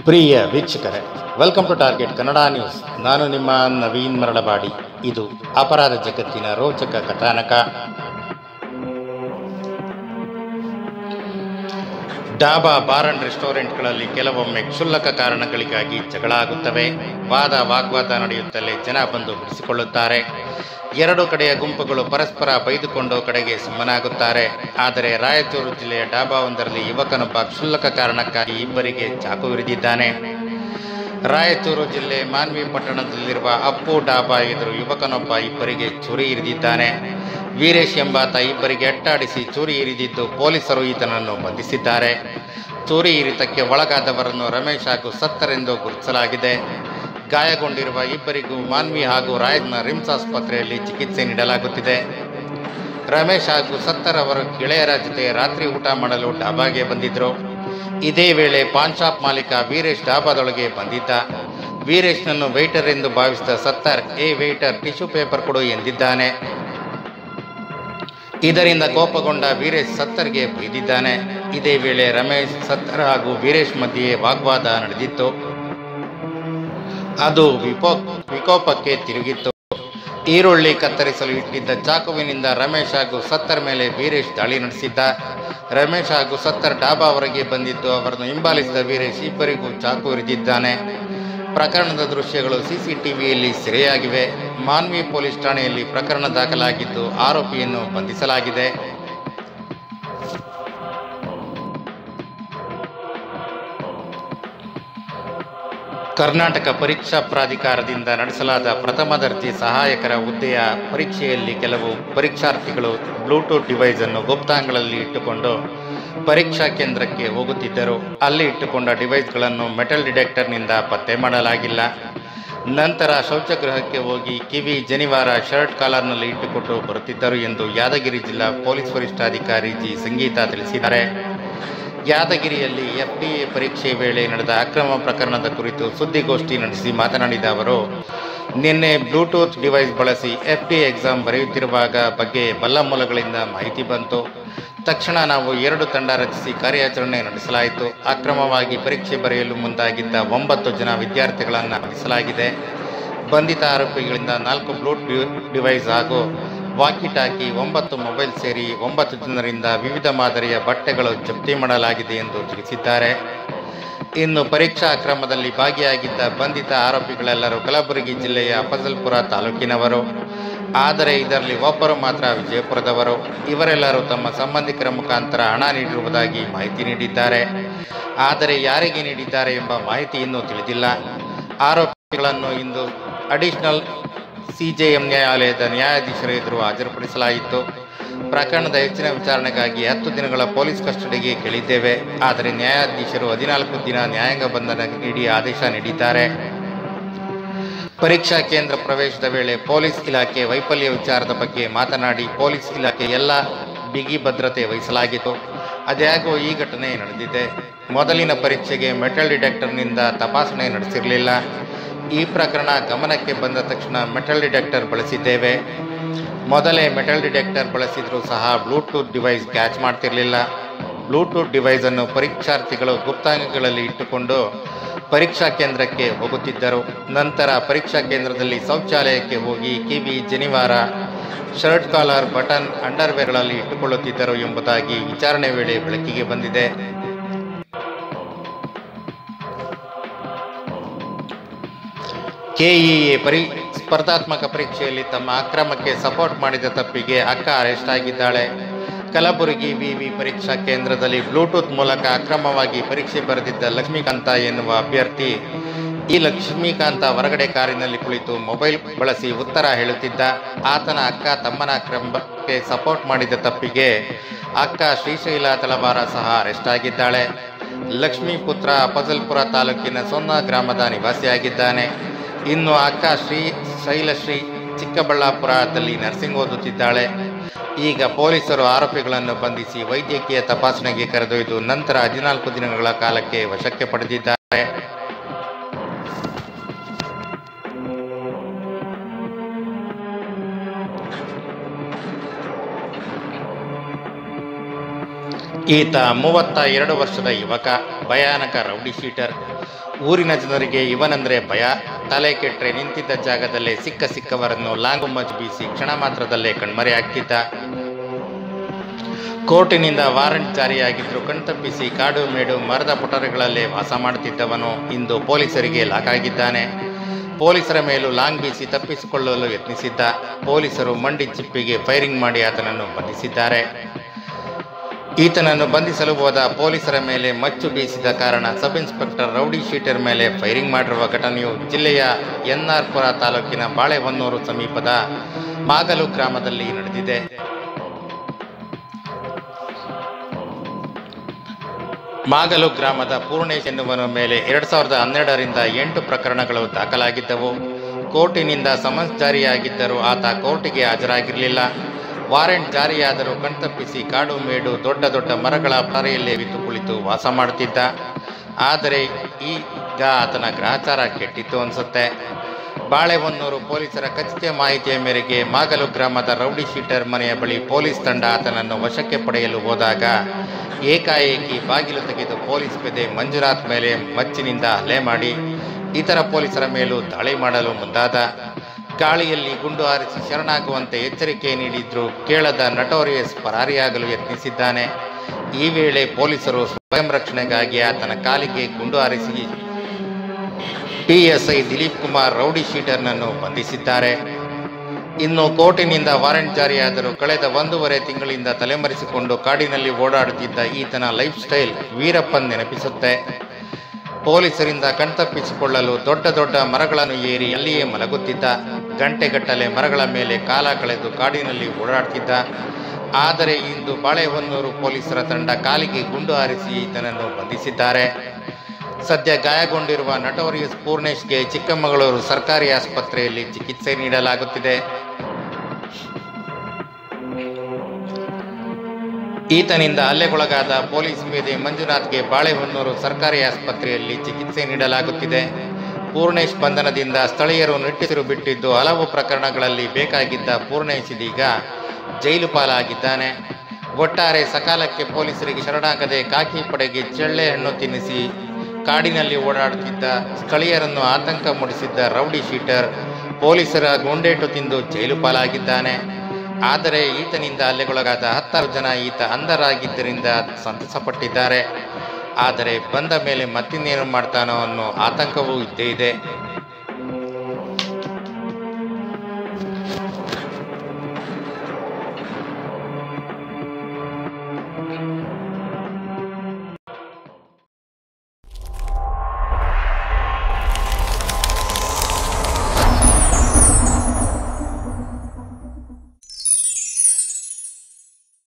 ಪ್ರಿಯ ವೀಕ್ಷಕರೇ welcome to target Kannada news ನಾನು ನಿಮ್ಮ ನವೀನ್ ಮರಳಬಾಡಿ ಇದು ಅಪರಾಧ ಜಗತ್ತಿನ ರೋಚಕ ಕಥಾನಕ ಡಾಬಾ ಬಾರ್ ಅಂಡ್ ರೆಸ್ಟೋರೆಂಟ್ಗಳಲ್ಲಿ ಕೆಲವೊಮ್ಮೆ ಕ್ಷುಲ್ಲಕ ಕಾರಣಗಳಿಗಾಗಿ ಜಗಳ ಆಗುತ್ತವೆ ವಾದ ವಾಗ್ವಾದ ನಡೆಯುತ್ತಲೇ ಜನ ಬಂದು ಬಿಡಿಸಿಕೊಳ್ಳುತ್ತಾರೆ ಎರಡು ಕಡೆಯ ಗುಂಪುಗಳು ಪರಸ್ಪರ ಬೈದುಕೊಂಡು ಕಡೆಗೆ ಸುಮ್ಮನಾಗುತ್ತಾರೆ ಆದರೆ ರಾಯಚೂರು ಜಿಲ್ಲೆಯ ಡಾಬಾವೊಂದರಲ್ಲಿ ಯುವಕನೊಬ್ಬ ಕ್ಷುಲ್ಲಕ ಕಾರಣಕ್ಕಾಗಿ ಇಬ್ಬರಿಗೆ ಚಾಕು ಇರಿದಿದ್ದಾನೆ ರಾಯಚೂರು ಜಿಲ್ಲೆ ಮಾನ್ವಿ ಪಟ್ಟಣದಲ್ಲಿರುವ ಅಪ್ಪು ಡಾಬಾ ಎದುರು ಯುವಕನೊಬ್ಬ ಇಬ್ಬರಿಗೆ ಚೂರಿ ಇರಿದಿದ್ದಾನೆ ವೀರೇಶ್ ಎಂಬಾತ ಇಬ್ಬರಿಗೆ ಅಟ್ಟಾಡಿಸಿ ಚೂರಿ ಇರಿದಿದ್ದು ಪೊಲೀಸರು ಈತನನ್ನು ಬಂಧಿಸಿದ್ದಾರೆ ಚೂರಿ ಇರಿತಕ್ಕೆ ಒಳಗಾದವರನ್ನು ರಮೇಶ್ ಹಾಗೂ ಸತ್ತರೆಂದು ಗುರುತಿಸಲಾಗಿದೆ ಗಾಯಗೊಂಡಿರುವ ಇಬ್ಬರಿಗೂ ಮಾನ್ವಿ ಹಾಗೂ ರಾಯನ ರಿಮ್ಸ್ ಆಸ್ಪತ್ರೆಯಲ್ಲಿ ಚಿಕಿತ್ಸೆ ನೀಡಲಾಗುತ್ತಿದೆ ರಮೇಶ್ ಹಾಗೂ ಸತ್ತರ್ ಅವರ ಗೆಳೆಯರ ಜೊತೆ ರಾತ್ರಿ ಊಟ ಮಾಡಲು ಡಾಬಾಗೆ ಬಂದಿದ್ರು ಇದೇ ವೇಳೆ ಪಾನ್ ಶಾಪ್ ಮಾಲೀಕ ವೀರೇಶ್ ಡಾಬಾದೊಳಗೆ ಬಂದಿದ್ದ ವೀರೇಶ್ನನ್ನು ವೇಟರ್ ಎಂದು ಭಾವಿಸಿದ ಸತ್ತರ್ ಏ ವೇಟರ್ ಟಿಶ್ಯೂ ಪೇಪರ್ ಕೊಡು ಎಂದಿದ್ದಾನೆ ಇದರಿಂದ ಕೋಪಗೊಂಡ ವೀರೇಶ್ ಸತ್ತರ್ಗೆ ಬೈದಿದ್ದಾನೆ ಇದೇ ವೇಳೆ ರಮೇಶ್ ಸತ್ತರ್ ಹಾಗೂ ವೀರೇಶ್ ಮಧ್ಯೆ ವಾಗ್ವಾದ ನಡೆದಿತ್ತು ಅದು ವಿಪೋ ವಿಕೋಪಕ್ಕೆ ತಿರುಗಿತ್ತು ಈರುಳ್ಳಿ ಕತ್ತರಿಸಲು ಇಟ್ಟಿದ್ದ ಚಾಕುವಿನಿಂದ ರಮೇಶ್ ಹಾಗೂ ಸತ್ತರ್ ಮೇಲೆ ವೀರೇಶ್ ದಾಳಿ ನಡೆಸಿದ್ದ ರಮೇಶ್ ಹಾಗೂ ಸತ್ತರ್ ಡಾಬಾ ಹೊರಗೆ ಬಂದಿದ್ದು ಅವರನ್ನು ಹಿಂಬಾಲಿಸಿದ ವೀರೇಶ್ ಇಬ್ಬರಿಗೂ ಚಾಕು ಇರಿದಿದ್ದಾನೆ ಪ್ರಕರಣದ ದೃಶ್ಯಗಳು ಸಿಸಿಟಿವಿಯಲ್ಲಿ ಸೆರೆಯಾಗಿವೆ ಮಾನ್ವಿ ಪೊಲೀಸ್ ಠಾಣೆಯಲ್ಲಿ ಪ್ರಕರಣ ದಾಖಲಾಗಿದ್ದು ಆರೋಪಿಯನ್ನು ಬಂಧಿಸಲಾಗಿದೆ ಕರ್ನಾಟಕ ಪರೀಕ್ಷಾ ಪ್ರಾಧಿಕಾರದಿಂದ ನಡೆಸಲಾದ ಪ್ರಥಮ ದರ್ಜೆ ಸಹಾಯಕರ ಹುದ್ದೆಯ ಪರೀಕ್ಷೆಯಲ್ಲಿ ಕೆಲವು ಪರೀಕ್ಷಾರ್ಥಿಗಳು ಬ್ಲೂಟೂತ್ ಡಿವೈಸ್ ಅನ್ನು ಗುಪ್ತಾಂಗಗಳಲ್ಲಿ ಇಟ್ಟುಕೊಂಡು ಪರೀಕ್ಷಾ ಕೇಂದ್ರಕ್ಕೆ ಹೋಗುತ್ತಿದ್ದರು ಅಲ್ಲಿ ಇಟ್ಟುಕೊಂಡ ಡಿವೈಸ್ಗಳನ್ನು ಮೆಟಲ್ ಡಿಟೆಕ್ಟರ್ನಿಂದ ಪತ್ತೆ ಮಾಡಲಾಗಿಲ್ಲ ನಂತರ ಶೌಚಗೃಹಕ್ಕೆ ಹೋಗಿ ಕಿವಿ ಜನಿವಾರ ಶರ್ಟ್ ಕಾಲರ್ನಲ್ಲಿ ಇಟ್ಟುಕೊಂಡು ಬರುತ್ತಿದ್ದರು ಎಂದು ಯಾದಗಿರಿ ಜಿಲ್ಲಾ ಪೊಲೀಸ್ ವರಿಷ್ಠಾಧಿಕಾರಿ ಜಿ ಸಂಗೀತಾ ತಿಳಿಸಿದ್ದಾರೆ ಯಾದಗಿರಿಯಲ್ಲಿ ಎಫ್ಡಿಎ ಪರೀಕ್ಷೆ ವೇಳೆ ನಡೆದ ಅಕ್ರಮ ಪ್ರಕರಣದ ಕುರಿತು ಸುದ್ದಿಗೋಷ್ಠಿ ನಡೆಸಿ ಮಾತನಾಡಿದ ಅವರು ನಿನ್ನೆ ಬ್ಲೂಟೂತ್ ಡಿವೈಸ್ ಬಳಸಿ ಎಫ್ಡಿಎ ಎಕ್ಸಾಮ್ ಬರೆಯುತ್ತಿರುವಾಗ ಬಗ್ಗೆ ಬಲ್ಲ ಮೂಲಗಳಿಂದ ಮಾಹಿತಿ ಬಂತು ತಕ್ಷಣ ನಾವು ಎರಡು ತಂಡ ರಚಿಸಿ ಕಾರ್ಯಾಚರಣೆ ನಡೆಸಲಾಯಿತು ಅಕ್ರಮವಾಗಿ ಪರೀಕ್ಷೆ ಬರೆಯಲು ಮುಂದಾಗಿದ್ದ ಒಂಬತ್ತು ಜನ ವಿದ್ಯಾರ್ಥಿಗಳನ್ನು ಬಂಧಿಸಲಾಗಿದೆ ಬಂಧಿತ ಆರೋಪಿಗಳಿಂದ ನಾಲ್ಕು ಬ್ಲೂಟ್ ಡಿವೈಸ್ ಹಾಗೂ ವಾಕಿ ಟಾಕಿ ಒಂಬತ್ತು ಮೊಬೈಲ್ ಸೇರಿ ಒಂಬತ್ತು ಜನರಿಂದ ವಿವಿಧ ಮಾದರಿಯ ಬಟ್ಟೆಗಳು ಜಪ್ತಿ ಮಾಡಲಾಗಿದೆ ಎಂದು ತಿಳಿಸಿದ್ದಾರೆ ಇನ್ನು ಪರೀಕ್ಷಾ ಅಕ್ರಮದಲ್ಲಿ ಭಾಗಿಯಾಗಿದ್ದ ಬಂಧಿತ ಆರೋಪಿಗಳೆಲ್ಲರೂ ಕಲಬುರಗಿ ಜಿಲ್ಲೆಯ ಅಫಜಲ್ಪುರ ತಾಲೂಕಿನವರು ಆದರೆ ಇದರಲ್ಲಿ ಒಬ್ಬರು ಮಾತ್ರ ವಿಜಯಪುರದವರು ಇವರೆಲ್ಲರೂ ತಮ್ಮ ಸಂಬಂಧಿಕರ ಮುಖಾಂತರ ಹಣ ನೀಡಿರುವುದಾಗಿ ಮಾಹಿತಿ ನೀಡಿದ್ದಾರೆ ಆದರೆ ಯಾರಿಗೆ ನೀಡಿದ್ದಾರೆ ಎಂಬ ಮಾಹಿತಿ ಇನ್ನೂ ತಿಳಿದಿಲ್ಲ ಆರೋಪಿಗಳನ್ನು ಇಂದು ಅಡಿಷನಲ್ ಸಿಜೆಎಂ ನ್ಯಾಯಾಲಯದ ನ್ಯಾಯಾಧೀಶರ ಎದುರು ಹಾಜರುಪಡಿಸಲಾಯಿತು ಪ್ರಕರಣದ ಹೆಚ್ಚಿನ ವಿಚಾರಣೆಗಾಗಿ ಹತ್ತು ದಿನಗಳ ಪೊಲೀಸ್ ಕಸ್ಟಡಿಗೆ ಕೇಳಿದ್ದೇವೆ ಆದರೆ ನ್ಯಾಯಾಧೀಶರು ಹದಿನಾಲ್ಕು ದಿನ ನ್ಯಾಯಾಂಗ ಬಂಧನ ನೀಡಿ ಆದೇಶ ನೀಡಿದ್ದಾರೆ ಪರೀಕ್ಷಾ ಕೇಂದ್ರ ಪ್ರವೇಶದ ವೇಳೆ ಪೊಲೀಸ್ ಇಲಾಖೆ ವೈಫಲ್ಯ ವಿಚಾರದ ಬಗ್ಗೆ ಮಾತನಾಡಿ ಪೊಲೀಸ್ ಇಲಾಖೆ ಎಲ್ಲ ಬಿಗಿ ಭದ್ರತೆ ವಹಿಸಲಾಗಿತ್ತು ಅದ್ಯಾಗೋ ಈ ಘಟನೆ ನಡೆದಿದೆ ಮೊದಲಿನ ಪರೀಕ್ಷೆಗೆ ಮೆಟಲ್ ಡಿಟೆಕ್ಟರ್ನಿಂದ ತಪಾಸಣೆ ನಡೆಸಿರಲಿಲ್ಲ ಈ ಪ್ರಕರಣ ಗಮನಕ್ಕೆ ಬಂದ ತಕ್ಷಣ ಮೆಟಲ್ ಡಿಟೆಕ್ಟರ್ ಬಳಸಿದ್ದೇವೆ ಮೊದಲೇ ಮೆಟಲ್ ಡಿಟೆಕ್ಟರ್ ಬಳಸಿದರೂ ಸಹ ಬ್ಲೂಟೂತ್ ಡಿವೈಸ್ ಕ್ಯಾಚ್ ಮಾಡ್ತಿರಲಿಲ್ಲ ಬ್ಲೂಟೂತ್ ಡಿವೈಸನ್ನು ಪರೀಕ್ಷಾರ್ಥಿಗಳು ಗುಪ್ತಾಂಗಗಳಲ್ಲಿ ಇಟ್ಟುಕೊಂಡು ಪರೀಕ್ಷಾ ಕೇಂದ್ರಕ್ಕೆ ಹೋಗುತ್ತಿದ್ದರು ನಂತರ ಪರೀಕ್ಷಾ ಕೇಂದ್ರದಲ್ಲಿ ಶೌಚಾಲಯಕ್ಕೆ ಹೋಗಿ ಕಿವಿ ಜನಿವಾರ ಶರ್ಟ್ ಕಾಲರ್ ಬಟನ್ ಅಂಡರ್ವೇರ್ಗಳಲ್ಲಿ ಇಟ್ಟುಕೊಳ್ಳುತ್ತಿದ್ದರು ಎಂಬುದಾಗಿ ವಿಚಾರಣೆ ವೇಳೆ ಬೆಳಕಿಗೆ ಬಂದಿದೆ ಕೆಇಎ ಪರಿ ಸ್ಪರ್ಧಾತ್ಮಕ ಪರೀಕ್ಷೆಯಲ್ಲಿ ತಮ್ಮ ಅಕ್ರಮಕ್ಕೆ ಸಪೋರ್ಟ್ ಮಾಡಿದ ತಪ್ಪಿಗೆ ಅಕ್ಕ ಅರೆಸ್ಟ್ ಆಗಿದ್ದಾಳೆ ಕಲಬುರಗಿ ವಿವಿ ಪರೀಕ್ಷಾ ಕೇಂದ್ರದಲ್ಲಿ ಬ್ಲೂಟೂತ್ ಮೂಲಕ ಅಕ್ರಮವಾಗಿ ಪರೀಕ್ಷೆ ಬರೆದಿದ್ದ ಲಕ್ಷ್ಮೀಕಾಂತ ಎನ್ನುವ ಅಭ್ಯರ್ಥಿ ಈ ಲಕ್ಷ್ಮೀಕಾಂತ ಹೊರಗಡೆ ಕಾರಿನಲ್ಲಿ ಕುಳಿತು ಮೊಬೈಲ್ ಬಳಸಿ ಉತ್ತರ ಹೇಳುತ್ತಿದ್ದ ಆತನ ಅಕ್ಕ ತಮ್ಮನ ಅಕ್ರಮಕ್ಕೆ ಸಪೋರ್ಟ್ ಮಾಡಿದ ತಪ್ಪಿಗೆ ಅಕ್ಕ ಶ್ರೀಶೈಲ ತಳವಾರ ಸಹ ಅರೆಸ್ಟ್ ಆಗಿದ್ದಾಳೆ ಲಕ್ಷ್ಮೀ ಪುತ್ರ ಅಫಜಲ್ಪುರ ತಾಲೂಕಿನ ಸೊನ್ನ ಗ್ರಾಮದ ನಿವಾಸಿಯಾಗಿದ್ದಾನೆ ಇನ್ನು ಅಕ್ಕ ಶ್ರೀ ಶೈಲಶ್ರೀ ಚಿಕ್ಕಬಳ್ಳಾಪುರದಲ್ಲಿ ನರ್ಸಿಂಗ್ ಓದುತ್ತಿದ್ದಾಳೆ ಈಗ ಪೊಲೀಸರು ಆರೋಪಿಗಳನ್ನು ಬಂಧಿಸಿ ವೈದ್ಯಕೀಯ ತಪಾಸಣೆಗೆ ಕರೆದೊಯ್ದು ನಂತರ ಹದಿನಾಲ್ಕು ದಿನಗಳ ಕಾಲಕ್ಕೆ ವಶಕ್ಕೆ ಪಡೆದಿದ್ದಾರೆ ಈತ ಮೂವತ್ತ ಎರಡು ವರ್ಷದ ಯುವಕ ಭಯಾನಕ ರೌಡಿ ಶೀಟರ್ ಊರಿನ ಜನರಿಗೆ ಇವನಂದ್ರೆ ಭಯ ತಲೆ ಕೆಟ್ಟರೆ ನಿಂತಿದ್ದ ಜಾಗದಲ್ಲೇ ಸಿಕ್ಕ ಸಿಕ್ಕವರನ್ನು ಲಾಂಗು ಮಜ್ ಬೀಸಿ ಕ್ಷಣ ಮಾತ್ರದಲ್ಲೇ ಕಣ್ಮರೆಯಾಗ್ತಿದ್ದ ಕೋರ್ಟಿನಿಂದ ವಾರಂಟ್ ಜಾರಿಯಾಗಿದ್ರು ಕಣ್ತಪ್ಪಿಸಿ ಕಾಡು ಮೇಡು ಮರದ ಪೊಟರೆಗಳಲ್ಲೇ ವಾಸ ಮಾಡುತ್ತಿದ್ದವನು ಇಂದು ಪೊಲೀಸರಿಗೆ ಲಾಕಾಗಿದ್ದಾನೆ ಪೊಲೀಸರ ಮೇಲೂ ಲಾಂಗ್ ಬೀಸಿ ತಪ್ಪಿಸಿಕೊಳ್ಳಲು ಯತ್ನಿಸಿದ್ದ ಪೊಲೀಸರು ಮಂಡಿ ಚಿಪ್ಪಿಗೆ ಫೈರಿಂಗ್ ಮಾಡಿ ಆತನನ್ನು ಬಂಧಿಸಿದ್ದಾರೆ ಈತನನ್ನು ಬಂಧಿಸಲು ಹೋದ ಪೊಲೀಸರ ಮೇಲೆ ಮಚ್ಚು ಬೀಸಿದ ಕಾರಣ ಸಬ್ ಇನ್ಸ್ಪೆಕ್ಟರ್ ರೌಡಿ ಶೀಟರ್ ಮೇಲೆ ಫೈರಿಂಗ್ ಮಾಡಿರುವ ಘಟನೆಯು ಜಿಲ್ಲೆಯ ಎನ್ಆರ್ಪುರ ತಾಲೂಕಿನ ಬಾಳೆಹೊನ್ನೂರು ಸಮೀಪದ ಮಾಗಲು ಗ್ರಾಮದಲ್ಲಿ ನಡೆದಿದೆ ಮಾಗಲು ಗ್ರಾಮದ ಪೂರ್ಣೇಶ್ ಎನ್ನುವನ ಮೇಲೆ ಎರಡ್ ಸಾವಿರದ ಹನ್ನೆರಡರಿಂದ ಎಂಟು ಪ್ರಕರಣಗಳು ದಾಖಲಾಗಿದ್ದವು ಕೋರ್ಟಿನಿಂದ ಸಮನ್ಸ್ ಜಾರಿಯಾಗಿದ್ದರೂ ಆತ ಕೋರ್ಟಿಗೆ ಹಾಜರಾಗಿರಲಿಲ್ಲ ವಾರೆಂಟ್ ಜಾರಿಯಾದರೂ ಕಣ್ತಪ್ಪಿಸಿ ಕಾಡು ಮೇಡು ದೊಡ್ಡ ದೊಡ್ಡ ಮರಗಳ ಪಾರೆಯಲ್ಲೇ ಬಿದ್ದು ಕುಳಿತು ವಾಸ ಮಾಡುತ್ತಿದ್ದ ಆದರೆ ಈಗ ಆತನ ಗ್ರಹಚಾರ ಕೆಟ್ಟಿತ್ತು ಅನ್ಸುತ್ತೆ ಬಾಳೆಹೊನ್ನೂರು ಪೊಲೀಸರ ಖಚಿತ ಮಾಹಿತಿಯ ಮೇರೆಗೆ ಮಾಗಲು ಗ್ರಾಮದ ರೌಡಿ ಶೀಟರ್ ಮನೆಯ ಬಳಿ ಪೊಲೀಸ್ ತಂಡ ಆತನನ್ನು ವಶಕ್ಕೆ ಪಡೆಯಲು ಹೋದಾಗ ಏಕಾಏಕಿ ಬಾಗಿಲು ತೆಗೆದು ಪೊಲೀಸ್ ಪೇದೆ ಮಂಜುನಾಥ್ ಮೇಲೆ ಮಚ್ಚಿನಿಂದ ಹಲ್ಲೆ ಮಾಡಿ ಇತರ ಪೊಲೀಸರ ಮೇಲೂ ದಾಳಿ ಮಾಡಲು ಮುಂದಾದ ಗಾಳಿಯಲ್ಲಿ ಗುಂಡು ಹಾರಿಸಿ ಶರಣಾಗುವಂತೆ ಎಚ್ಚರಿಕೆ ನೀಡಿದ್ರು ಕೇಳದ ನಟೋರಿಯಸ್ ಪರಾರಿಯಾಗಲು ಯತ್ನಿಸಿದ್ದಾನೆ ಈ ವೇಳೆ ಪೊಲೀಸರು ಸ್ವಯಂ ರಕ್ಷಣೆಗಾಗಿ ಆತನ ಕಾಲಿಗೆ ಗುಂಡು ಹಾರಿಸಿ ಪಿಎಸ್ಐ ದಿಲೀಪ್ ಕುಮಾರ್ ರೌಡಿ ಶೀಟರ್ನನ್ನು ಬಂಧಿಸಿದ್ದಾರೆ ಇನ್ನು ಕೋರ್ಟಿನಿಂದ ವಾರೆಂಟ್ ಜಾರಿಯಾದರೂ ಕಳೆದ ಒಂದೂವರೆ ತಿಂಗಳಿಂದ ತಲೆಮರೆಸಿಕೊಂಡು ಕಾಡಿನಲ್ಲಿ ಓಡಾಡುತ್ತಿದ್ದ ಈತನ ಲೈಫ್ ಸ್ಟೈಲ್ ವೀರಪ್ಪನ್ ನೆನಪಿಸುತ್ತೆ ಪೊಲೀಸರಿಂದ ಕಣ್ತಪ್ಪಿಸಿಕೊಳ್ಳಲು ದೊಡ್ಡ ದೊಡ್ಡ ಮರಗಳನ್ನು ಏರಿ ಅಲ್ಲಿಯೇ ಮಲಗುತ್ತಿದ್ದ ಗಂಟೆಗಟ್ಟಲೆ ಮರಗಳ ಮೇಲೆ ಕಾಲ ಕಳೆದು ಕಾಡಿನಲ್ಲಿ ಓಡಾಡ್ತಿದ್ದ ಆದರೆ ಇಂದು ಬಾಳೆಹೊನ್ನೂರು ಪೊಲೀಸರ ತಂಡ ಕಾಲಿಗೆ ಗುಂಡು ಹಾರಿಸಿ ಈತನನ್ನು ಬಂಧಿಸಿದ್ದಾರೆ ಸದ್ಯ ಗಾಯಗೊಂಡಿರುವ ನಟೋರಿಯಸ್ ಪೂರ್ಣೇಶ್ಗೆ ಚಿಕ್ಕಮಗಳೂರು ಸರ್ಕಾರಿ ಆಸ್ಪತ್ರೆಯಲ್ಲಿ ಚಿಕಿತ್ಸೆ ನೀಡಲಾಗುತ್ತಿದೆ ಈತನಿಂದ ಹಲ್ಲೆಗೊಳಗಾದ ಪೊಲೀಸ್ ಪೇದೆ ಮಂಜುನಾಥ್ಗೆ ಬಾಳೆಹೊನ್ನೂರು ಸರ್ಕಾರಿ ಆಸ್ಪತ್ರೆಯಲ್ಲಿ ಚಿಕಿತ್ಸೆ ನೀಡಲಾಗುತ್ತಿದೆ ಪೂರ್ಣೇಶ್ ಬಂಧನದಿಂದ ಸ್ಥಳೀಯರು ನಿಟ್ಟುಸಿರು ಬಿಟ್ಟಿದ್ದು ಹಲವು ಪ್ರಕರಣಗಳಲ್ಲಿ ಬೇಕಾಗಿದ್ದ ಪೂರ್ಣೇಶ್ ಇದೀಗ ಜೈಲು ಪಾಲಾಗಿದ್ದಾನೆ ಒಟ್ಟಾರೆ ಸಕಾಲಕ್ಕೆ ಪೊಲೀಸರಿಗೆ ಶರಣಾಗದೆ ಕಾಕಿ ಪಡೆಗೆ ಚೆಳ್ಳೆ ಹಣ್ಣು ತಿನ್ನಿಸಿ ಕಾಡಿನಲ್ಲಿ ಓಡಾಡುತ್ತಿದ್ದ ಸ್ಥಳೀಯರನ್ನು ಆತಂಕ ಮೂಡಿಸಿದ್ದ ರೌಡಿ ಶೀಟರ್ ಪೊಲೀಸರ ಗುಂಡೇಟು ತಿಂದು ಜೈಲು ಪಾಲಾಗಿದ್ದಾನೆ ಆದರೆ ಈತನಿಂದ ಹಲ್ಲೆಗೊಳಗಾದ ಹತ್ತಾರು ಜನ ಈತ ಅಂಧರಾಗಿದ್ದರಿಂದ ಸಂತಸಪಟ್ಟಿದ್ದಾರೆ ಆದರೆ ಬಂದ ಮೇಲೆ ಮತ್ತಿನ್ನೇನು ಮಾಡ್ತಾನೋ ಅನ್ನೋ ಆತಂಕವೂ ಇದ್ದೇ ಇದೆ